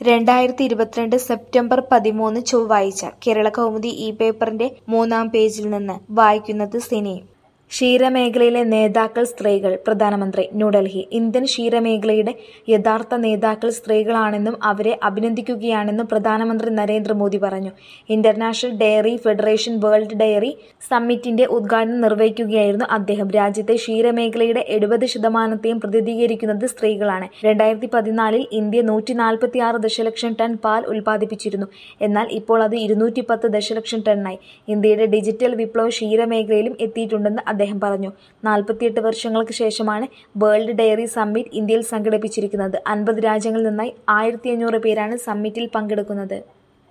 രണ്ടായിരത്തി ഇരുപത്തിരണ്ട് സെപ്റ്റംബർ പതിമൂന്ന് ചൊവ്വാഴ്ച കേരളകൗമുദി ഈ പേപ്പറിന്റെ മൂന്നാം പേജിൽ നിന്ന് വായിക്കുന്നത് സിനി ക്ഷീരമേഖലയിലെ നേതാക്കൾ സ്ത്രീകൾ പ്രധാനമന്ത്രി ന്യൂഡൽഹി ഇന്ത്യൻ ക്ഷീരമേഖലയുടെ യഥാർത്ഥ നേതാക്കൾ സ്ത്രീകളാണെന്നും അവരെ അഭിനന്ദിക്കുകയാണെന്നും പ്രധാനമന്ത്രി നരേന്ദ്രമോദി പറഞ്ഞു international dairy federation world dairy സമ്മിറ്റിന്റെ ഉദ്ഘാടനം നിർവഹിക്കുകയായിരുന്നു അദ്ദേഹം രാജ്യത്തെ ക്ഷീരമേഖലയുടെ എഴുപത് ശതമാനത്തെയും പ്രതിനിധീകരിക്കുന്നത് സ്ത്രീകളാണ് രണ്ടായിരത്തി പതിനാലിൽ ഇന്ത്യ നൂറ്റി നാൽപ്പത്തി ആറ് ദശലക്ഷം ടൺ പാൽ ഉൽപ്പാദിപ്പിച്ചിരുന്നു എന്നാൽ ഇപ്പോൾ അത് ഇരുന്നൂറ്റി പത്ത് ദശലക്ഷം ടണ്ണായി ഇന്ത്യയുടെ ഡിജിറ്റൽ വിപ്ലവം ക്ഷീരമേഖലയിലും എത്തിയിട്ടുണ്ടെന്ന് അദ്ദേഹം പറഞ്ഞു നാൽപ്പത്തിയെട്ട് വർഷങ്ങൾക്ക് ശേഷമാണ് വേൾഡ് ഡയറി സമ്മിറ്റ് ഇന്ത്യയിൽ സംഘടിപ്പിച്ചിരിക്കുന്നത് അൻപത് രാജ്യങ്ങളിൽ നിന്നായി ആയിരത്തി അഞ്ഞൂറ് പേരാണ് സമ്മിറ്റിൽ പങ്കെടുക്കുന്നത്